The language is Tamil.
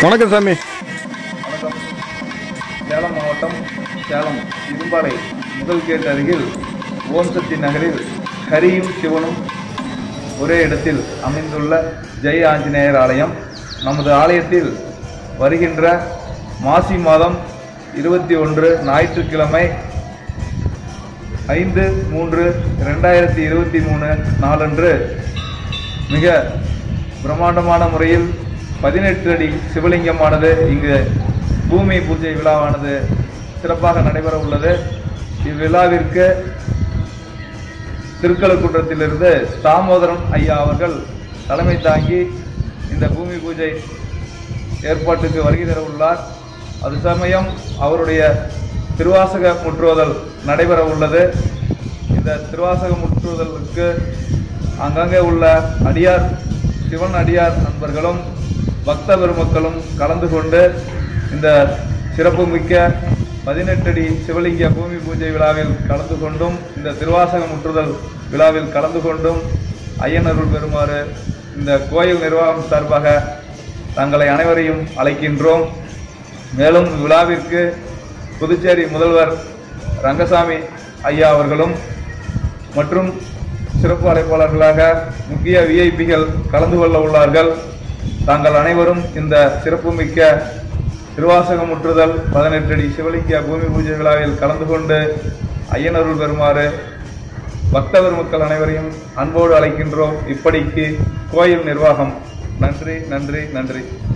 வணக்கம் சாமி வணக்கம் சேலம் மாவட்டம் சேலம் இரும்பாலை முதல் கேட் அருகில் ஓம் சக்தி நகரில் ஹரியும் சிவனும் ஒரே இடத்தில் அமைந்துள்ள ஜெய ஆஞ்சநேயர் ஆலயம் நமது ஆலயத்தில் வருகின்ற மாசி மாதம் இருபத்தி ஒன்று ஞாயிற்றுக்கிழமை ஐந்து மூன்று ரெண்டாயிரத்தி இருபத்தி மூணு நாளன்று மிக பிரம்மாண்டமான முறையில் பதினெட்டு அடி சிவலிங்கமானது இங்கு பூமி பூஜை விழாவானது சிறப்பாக நடைபெற உள்ளது இவ்விழாவிற்கு திருக்கழுக்குன்றத்திலிருந்து தாமோதரம் ஐயா அவர்கள் தலைமை தாங்கி இந்த பூமி பூஜை ஏற்பாட்டுக்கு வருகை தர உள்ளார் அது சமயம் அவருடைய திருவாசக முற்றுவதல் நடைபெற உள்ளது இந்த திருவாசக முற்றுவதலுக்கு அங்கங்கே உள்ள அடியார் சிவன் அடியார் நண்பர்களும் பக்த பெருமக்களும் கலந்து கொண்டு இந்த சிறப்புமிக்க பதினெட்டடி சிவலிங்க பூமி பூஜை விழாவில் கலந்து கொண்டும் இந்த திருவாசக முற்றுதல் விழாவில் கலந்து கொண்டும் ஐயனருள் பெறுமாறு இந்த கோயில் நிர்வாகம் சார்பாக தங்களை அனைவரையும் அழைக்கின்றோம் மேலும் விழாவிற்கு புதுச்சேரி முதல்வர் ரங்கசாமி ஐயா அவர்களும் மற்றும் சிறப்பு அழைப்பாளர்களாக முக்கிய விஐபிகள் கலந்து கொள்ள உள்ளார்கள் தாங்கள் அனைவரும் இந்த சிறப்புமிக்க திருவாசகம் முற்றுதல் பதினெட்டடி சிவலிங்க பூமி பூஜை விழாவில் கலந்து கொண்டு ஐயனருள் பெறுமாறு பக்த பெருமக்கள் அனைவரையும் அன்போடு அழைக்கின்றோம் இப்படிக்கு கோயில் நிர்வாகம் நன்றி நன்றி நன்றி